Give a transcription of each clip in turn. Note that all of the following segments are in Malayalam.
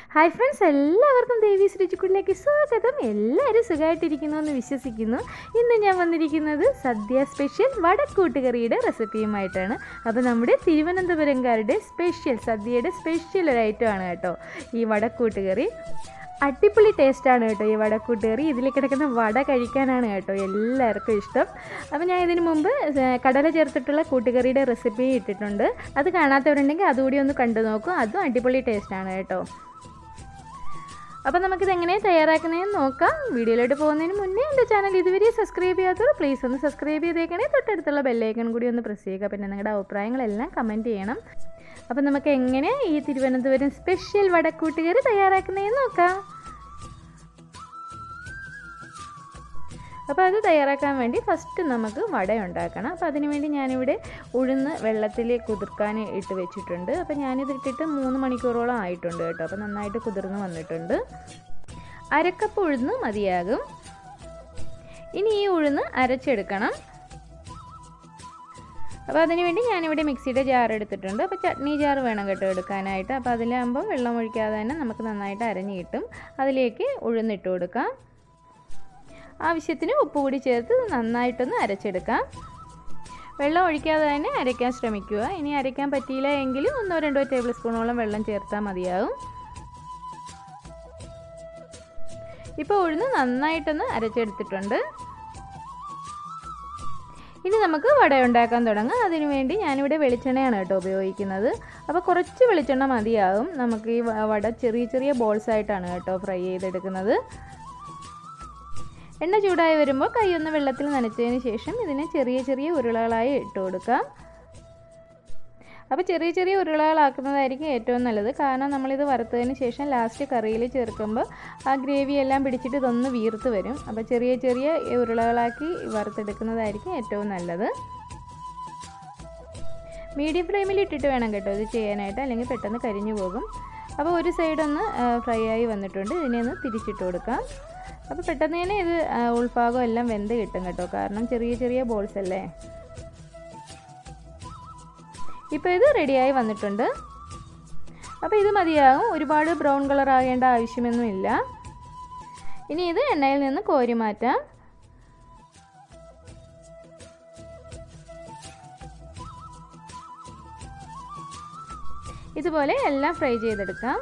ഹായ് ഫ്രണ്ട്സ് എല്ലാവർക്കും ദേവി ശ്രീജിക്കുള്ളിലേക്ക് സ്വാഗതം എല്ലാവരും സുഖമായിട്ടിരിക്കുന്നു എന്ന് വിശ്വസിക്കുന്നു ഇന്ന് ഞാൻ വന്നിരിക്കുന്നത് സദ്യ സ്പെഷ്യൽ വടക്കൂട്ടുകറിയുടെ റെസിപ്പിയുമായിട്ടാണ് അപ്പോൾ നമ്മുടെ തിരുവനന്തപുരംകാരുടെ സ്പെഷ്യൽ സദ്യയുടെ സ്പെഷ്യൽ ഒരു ഐറ്റമാണ് കേട്ടോ ഈ വടക്കൂട്ടുകറി അടിപൊളി ടേസ്റ്റാണ് കേട്ടോ ഈ വടക്കൂട്ടുകറി ഇതിൽ കിടക്കുന്ന വട കഴിക്കാനാണ് കേട്ടോ എല്ലാവർക്കും ഇഷ്ടം അപ്പോൾ ഞാൻ ഇതിന് മുമ്പ് ഏ, കടല ചേർത്തിട്ടുള്ള കൂട്ടുകറിയുടെ റെസിപ്പി ഇട്ടിട്ടുണ്ട് അത് കാണാത്തവരുണ്ടെങ്കിൽ അതുകൂടി ഒന്ന് കണ്ടു നോക്കും അതും അടിപൊളി ടേസ്റ്റാണ് കേട്ടോ അപ്പോൾ നമുക്കിത് എങ്ങനെ തയ്യാറാക്കുന്നതെന്ന് നോക്കാം വീഡിയോയിലോട്ട് പോകുന്നതിന് മുന്നേ എൻ്റെ ചാനൽ ഇതുവരെ സബ്സ്ക്രൈബ് ചെയ്യാത്തവർ പ്ലീസ് ഒന്ന് സബ്സ്ക്രൈബ് ചെയ്തേക്കണേ തൊട്ടടുത്തുള്ള ബെല്ലൈക്കൺ കൂടി ഒന്ന് പ്രസ് ചെയ്യുക പിന്നെ നിങ്ങളുടെ അഭിപ്രായങ്ങളെല്ലാം കമൻറ്റ് ചെയ്യണം അപ്പോൾ നമുക്ക് എങ്ങനെ ഈ തിരുവനന്തപുരം സ്പെഷ്യൽ വടക്കൂട്ടുകറി തയ്യാറാക്കുന്നതെന്ന് നോക്കാം അപ്പോൾ അത് തയ്യാറാക്കാൻ വേണ്ടി ഫസ്റ്റ് നമുക്ക് വട ഉണ്ടാക്കണം അപ്പോൾ അതിന് വേണ്ടി ഞാനിവിടെ ഉഴുന്ന് വെള്ളത്തിൽ കുതിർക്കാൻ ഇട്ട് വെച്ചിട്ടുണ്ട് അപ്പോൾ ഞാനിത് ഇട്ടിട്ട് മൂന്ന് മണിക്കൂറോളം ആയിട്ടുണ്ട് കേട്ടോ അപ്പോൾ നന്നായിട്ട് കുതിർന്ന് വന്നിട്ടുണ്ട് അരക്കപ്പ് ഉഴുന്ന് മതിയാകും ഇനി ഈ ഉഴുന്ന് അരച്ചെടുക്കണം അപ്പോൾ അതിന് വേണ്ടി ഞാനിവിടെ മിക്സിയുടെ ജാർ എടുത്തിട്ടുണ്ട് അപ്പോൾ ചട്നി ജാർ വേണം കേട്ടോ എടുക്കാനായിട്ട് അപ്പോൾ അതിലാകുമ്പോൾ വെള്ളം ഒഴിക്കാതെ തന്നെ നമുക്ക് നന്നായിട്ട് അരഞ്ഞ് കിട്ടും അതിലേക്ക് ഉഴുന്നിട്ട് കൊടുക്കാം ആവശ്യത്തിന് ഉപ്പ് കൂടി ചേർത്ത് നന്നായിട്ടൊന്ന് അരച്ചെടുക്കാം വെള്ളം ഒഴിക്കാതെ തന്നെ അരയ്ക്കാൻ ശ്രമിക്കുക ഇനി അരയ്ക്കാൻ പറ്റിയില്ല എങ്കിൽ ഒന്നോ രണ്ടോ ടേബിൾ സ്പൂണോളം വെള്ളം ചേർത്താൽ മതിയാകും ഇപ്പോൾ ഉഴുന്ന് നന്നായിട്ടൊന്ന് അരച്ചെടുത്തിട്ടുണ്ട് ഇനി നമുക്ക് വട ഉണ്ടാക്കാൻ തുടങ്ങാം അതിനുവേണ്ടി ഞാനിവിടെ വെളിച്ചെണ്ണയാണ് കേട്ടോ ഉപയോഗിക്കുന്നത് അപ്പോൾ കുറച്ച് വെളിച്ചെണ്ണ മതിയാകും നമുക്ക് ഈ വട ചെറിയ ചെറിയ ബോൾസ് ആയിട്ടാണ് കേട്ടോ ഫ്രൈ ചെയ്തെടുക്കുന്നത് എണ്ണ ചൂടായി വരുമ്പോൾ കൈയൊന്ന് വെള്ളത്തിൽ നനച്ചതിന് ശേഷം ഇതിനെ ചെറിയ ചെറിയ ഉരുളകളായി ഇട്ട് കൊടുക്കാം അപ്പോൾ ചെറിയ ചെറിയ ഉരുളകളാക്കുന്നതായിരിക്കും ഏറ്റവും നല്ലത് കാരണം നമ്മളിത് വറുത്തതിന് ശേഷം ലാസ്റ്റ് കറിയിൽ ചേർക്കുമ്പോൾ ആ ഗ്രേവി എല്ലാം പിടിച്ചിട്ട് ഇതൊന്ന് വീർത്ത് വരും അപ്പോൾ ചെറിയ ചെറിയ ഉരുളകളാക്കി വറുത്തെടുക്കുന്നതായിരിക്കും ഏറ്റവും നല്ലത് മീഡിയം ഫ്ലെയിമിൽ ഇട്ടിട്ട് വേണം കേട്ടോ ഇത് ചെയ്യാനായിട്ട് അല്ലെങ്കിൽ പെട്ടെന്ന് കരിഞ്ഞു പോകും അപ്പോൾ ഒരു സൈഡ് ഒന്ന് ഫ്രൈ ആയി വന്നിട്ടുണ്ട് ഇതിനെ ഒന്ന് തിരിച്ചിട്ട് കൊടുക്കാം അപ്പോൾ പെട്ടെന്ന് തന്നെ ഇത് ഉൾഭാഗം എല്ലാം വെന്ത് കിട്ടും കേട്ടോ കാരണം ചെറിയ ചെറിയ ബോൾസ് അല്ലേ ഇപ്പോൾ ഇത് റെഡിയായി വന്നിട്ടുണ്ട് അപ്പോൾ ഇത് മതിയാകും ഒരുപാട് ബ്രൗൺ കളർ ആകേണ്ട ആവശ്യമൊന്നുമില്ല ഇനി ഇത് എണ്ണയിൽ നിന്ന് കോരി മാറ്റാം ഇതുപോലെ എല്ലാം ഫ്രൈ ചെയ്തെടുക്കാം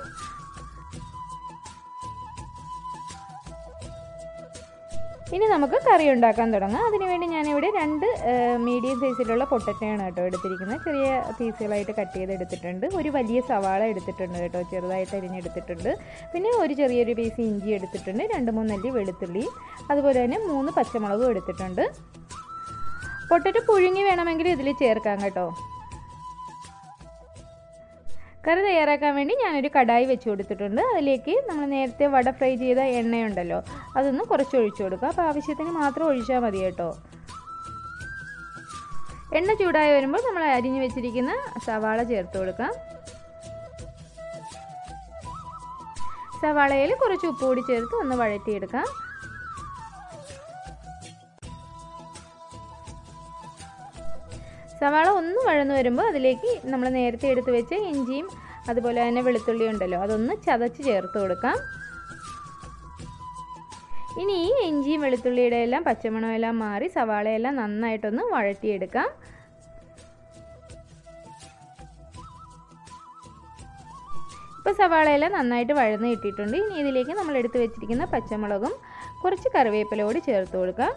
ഇനി നമുക്ക് കറി ഉണ്ടാക്കാൻ തുടങ്ങാം അതിനുവേണ്ടി ഞാനിവിടെ രണ്ട് മീഡിയം സൈസിലുള്ള പൊട്ടറ്റയാണ് കേട്ടോ എടുത്തിരിക്കുന്നത് ചെറിയ പീസുകളായിട്ട് കട്ട് ചെയ്ത് എടുത്തിട്ടുണ്ട് ഒരു വലിയ സവാള എടുത്തിട്ടുണ്ട് കേട്ടോ ചെറുതായിട്ട് അരിഞ്ഞെടുത്തിട്ടുണ്ട് പിന്നെ ഒരു ചെറിയൊരു പീസ് ഇഞ്ചി എടുത്തിട്ടുണ്ട് രണ്ട് മൂന്നല്ലി വെളുത്തുള്ളി അതുപോലെ തന്നെ മൂന്ന് പച്ചമുളകും എടുത്തിട്ടുണ്ട് പൊട്ടറ്റോ പുഴുങ്ങി വേണമെങ്കിൽ ഇതിൽ ചേർക്കാം കേട്ടോ കറി തയ്യാറാക്കാൻ വേണ്ടി ഞാനൊരു കടായി വെച്ച് കൊടുത്തിട്ടുണ്ട് അതിലേക്ക് നമ്മൾ നേരത്തെ വട ഫ്രൈ ചെയ്ത എണ്ണയുണ്ടല്ലോ അതൊന്ന് കുറച്ച് ഒഴിച്ചു കൊടുക്കുക അപ്പോൾ ആവശ്യത്തിന് മാത്രം ഒഴിച്ചാൽ മതി കേട്ടോ എണ്ണ ചൂടായി വരുമ്പോൾ നമ്മൾ അരിഞ്ഞു വെച്ചിരിക്കുന്ന സവാള ചേർത്ത് കൊടുക്കാം സവാളയിൽ കുറച്ച് ഉപ്പ് കൂടി ചേർത്ത് ഒന്ന് വഴറ്റിയെടുക്കാം സവാള ഒന്ന് വഴന്നു വരുമ്പോൾ അതിലേക്ക് നമ്മൾ നേരത്തെ എടുത്ത് വെച്ച ഇഞ്ചിയും അതുപോലെ തന്നെ വെളുത്തുള്ളി ഉണ്ടല്ലോ അതൊന്ന് ചതച്ച് ചേർത്ത് കൊടുക്കാം ഇനി ഈ ഇഞ്ചിയും വെളുത്തുള്ളിയുടെ എല്ലാം പച്ചമണമെല്ലാം മാറി സവാളയെല്ലാം നന്നായിട്ടൊന്ന് വഴറ്റിയെടുക്കാം ഇപ്പോൾ സവാളയെല്ലാം നന്നായിട്ട് വഴന്ന് കിട്ടിയിട്ടുണ്ട് ഇനി ഇതിലേക്ക് നമ്മൾ എടുത്ത് വെച്ചിരിക്കുന്ന പച്ചമുളകും കുറച്ച് കറിവേപ്പില കൂടി ചേർത്ത് കൊടുക്കാം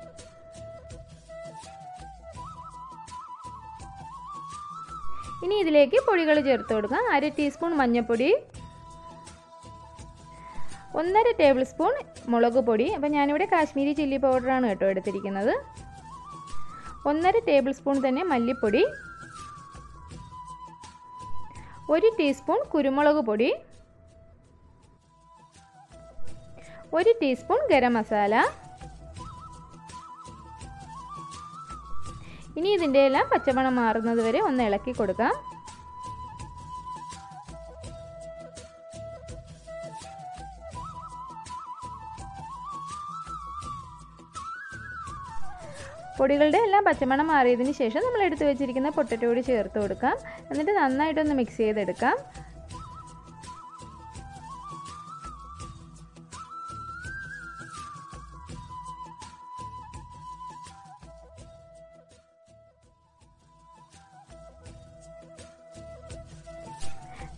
ഇനി ഇതിലേക്ക് പൊടികൾ ചേർത്ത് കൊടുക്കാം അര ടീസ്പൂൺ മഞ്ഞൾപ്പൊടി ഒന്നര ടേബിൾ സ്പൂൺ മുളക് പൊടി അപ്പം ഞാനിവിടെ കാശ്മീരി ചില്ലി പൗഡറാണ് കേട്ടോ എടുത്തിരിക്കുന്നത് ഒന്നര ടേബിൾ സ്പൂൺ തന്നെ മല്ലിപ്പൊടി ഒരു ടീസ്പൂൺ കുരുമുളക് പൊടി ഒരു ടീസ്പൂൺ ഗരം മസാല ഇനി ഇതിൻ്റെ എല്ലാം പച്ചമണം മാറുന്നത് വരെ ഒന്ന് ഇളക്കി കൊടുക്കാം പൊടികളുടെ എല്ലാം പച്ചമണം മാറിയതിന് ശേഷം നമ്മൾ എടുത്തു വെച്ചിരിക്കുന്ന പൊട്ടറ്റോ കൂടി ചേർത്ത് കൊടുക്കാം എന്നിട്ട് നന്നായിട്ടൊന്ന് മിക്സ് ചെയ്തെടുക്കാം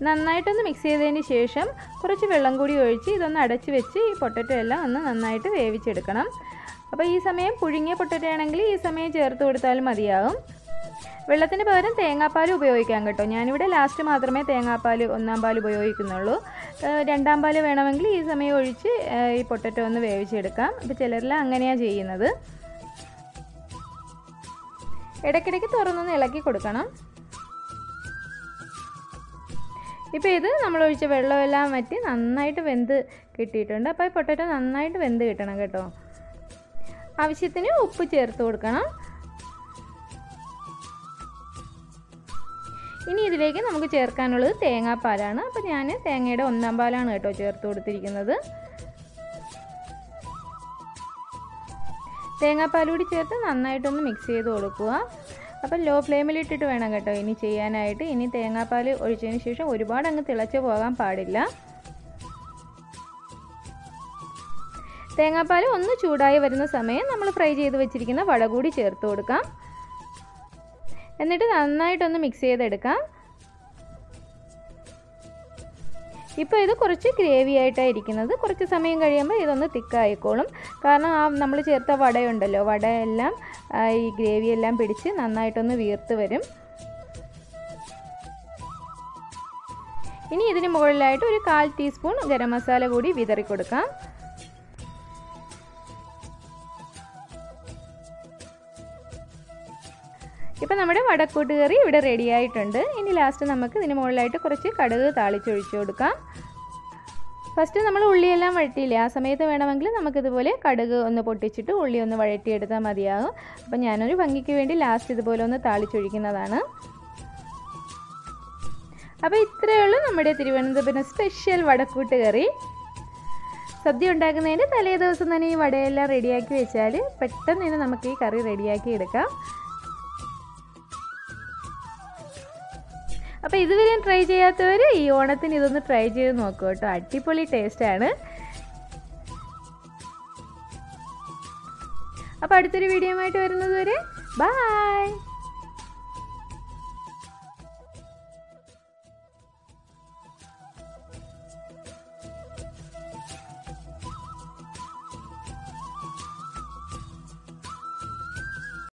നന്നായിട്ടൊന്ന് മിക്സ് ചെയ്തതിന് ശേഷം കുറച്ച് വെള്ളം കൂടി ഒഴിച്ച് ഇതൊന്ന് അടച്ച് വെച്ച് ഈ പൊട്ടറ്റോ എല്ലാം ഒന്ന് നന്നായിട്ട് വേവിച്ചെടുക്കണം അപ്പോൾ ഈ സമയം പുഴുങ്ങിയ പൊട്ടറ്റോ ആണെങ്കിൽ ഈ സമയം ചേർത്ത് കൊടുത്താലും മതിയാകും വെള്ളത്തിന് പകരം തേങ്ങാപ്പാൽ ഉപയോഗിക്കാം കേട്ടോ ഞാനിവിടെ ലാസ്റ്റ് മാത്രമേ തേങ്ങാപ്പാൽ ഒന്നാം പാൽ ഉപയോഗിക്കുന്നുള്ളൂ ഏഹ് രണ്ടാം പാൽ വേണമെങ്കിൽ ഈ സമയം ഒഴിച്ച് ഏഹ് ഈ പൊട്ടറ്റോ ഒന്ന് വേവിച്ചെടുക്കാം അപ്പോൾ ചിലരെല്ലാം അങ്ങനെയാണ് ചെയ്യുന്നത് ഇടയ്ക്കിടയ്ക്ക് തുറന്നൊന്ന് ഇളക്കി കൊടുക്കണം ഇപ്പോൾ ഇത് നമ്മൾ ഒഴിച്ച വെള്ളമെല്ലാം വറ്റി നന്നായിട്ട് വെന്ത് കിട്ടിയിട്ടുണ്ട് അപ്പോൾ ഈ പൊട്ടറ്റോ നന്നായിട്ട് വെന്ത് കിട്ടണം കേട്ടോ ആവശ്യത്തിന് ഉപ്പ് ചേർത്ത് കൊടുക്കണം ഇനി ഇതിലേക്ക് നമുക്ക് ചേർക്കാനുള്ളത് തേങ്ങാപ്പാലാണ് അപ്പോൾ ഞാൻ തേങ്ങയുടെ ഒന്നാം പാലാണ് കേട്ടോ ചേർത്ത് കൊടുത്തിരിക്കുന്നത് തേങ്ങാപ്പാൽ കൂടി ചേർത്ത് നന്നായിട്ടൊന്ന് മിക്സ് ചെയ്ത് കൊടുക്കുക അപ്പം ലോ ഫ്ലെയിമിലിട്ടിട്ട് വേണം കേട്ടോ ഇനി ചെയ്യാനായിട്ട് ഇനി തേങ്ങാപ്പാൽ ഒഴിച്ചതിന് ശേഷം ഒരുപാട് അങ്ങ് തിളച്ച് പോകാൻ പാടില്ല തേങ്ങാപ്പാൽ ഒന്ന് ചൂടായി വരുന്ന സമയം നമ്മൾ ഫ്രൈ ചെയ്ത് വെച്ചിരിക്കുന്ന വട കൂടി ചേർത്ത് കൊടുക്കാം എന്നിട്ട് നന്നായിട്ടൊന്ന് മിക്സ് ചെയ്തെടുക്കാം ഇപ്പോൾ ഇത് കുറച്ച് ഗ്രേവി ആയിട്ടാണ് ഇരിക്കുന്നത് കുറച്ച് സമയം കഴിയുമ്പോൾ ഇതൊന്ന് തിക്കായിക്കോളും കാരണം ആ നമ്മൾ ചേർത്ത വടയുണ്ടല്ലോ വടയെല്ലാം ആ, ഈ ഗ്രേവി എല്ലാം പിടിച്ച് നന്നായിട്ടൊന്ന് വീർത്ത് വരും ഇനി ഇതിന് മുകളിലായിട്ട് ഒരു കാൽ ടീസ്പൂൺ ഗരം മസാല കൂടി വിതറി കൊടുക്കാം ഇപ്പം നമ്മുടെ വടക്കൂട്ട് കറി ഇവിടെ റെഡി ആയിട്ടുണ്ട് ഇനി ലാസ്റ്റ് നമുക്ക് ഇതിന് മുകളിലായിട്ട് കുറച്ച് കടുക് താളിച്ചൊഴിച്ചു കൊടുക്കാം ഫസ്റ്റ് നമ്മൾ ഉള്ളിയെല്ലാം വഴറ്റിയില്ലേ ആ സമയത്ത് വേണമെങ്കിൽ നമുക്കിതുപോലെ കടുക് ഒന്ന് പൊട്ടിച്ചിട്ട് ഉള്ളി ഒന്ന് വഴറ്റിയെടുത്താൽ മതിയാകും അപ്പം ഞാനൊരു ഭംഗിക്ക് വേണ്ടി ലാസ്റ്റ് ഇതുപോലെ ഒന്ന് താളിച്ചൊഴിക്കുന്നതാണ് അപ്പോൾ ഇത്രയേ ഉള്ളൂ നമ്മുടെ തിരുവനന്തപുരം സ്പെഷ്യൽ വടക്കൂട്ട് കറി സദ്യ ഉണ്ടാക്കുന്നതിന് തലേ ദിവസം തന്നെ ഈ വടയെല്ലാം റെഡിയാക്കി വെച്ചാൽ പെട്ടെന്ന് തന്നെ നമുക്ക് ഈ കറി റെഡിയാക്കി എടുക്കാം അപ്പോൾ ഇതുവരെയും ട്രൈ ചെയ്യാത്തവർ ഈ ഓണത്തിന് ഇതൊന്ന് ട്രൈ ചെയ്ത് നോക്കൂ കേട്ടോ അടിപൊളി ടേസ്റ്റാണ് അപ്പോൾ അടുത്തൊരു വീഡിയോ ആയിട്ട് വരുന്നത് വരെ ബായ്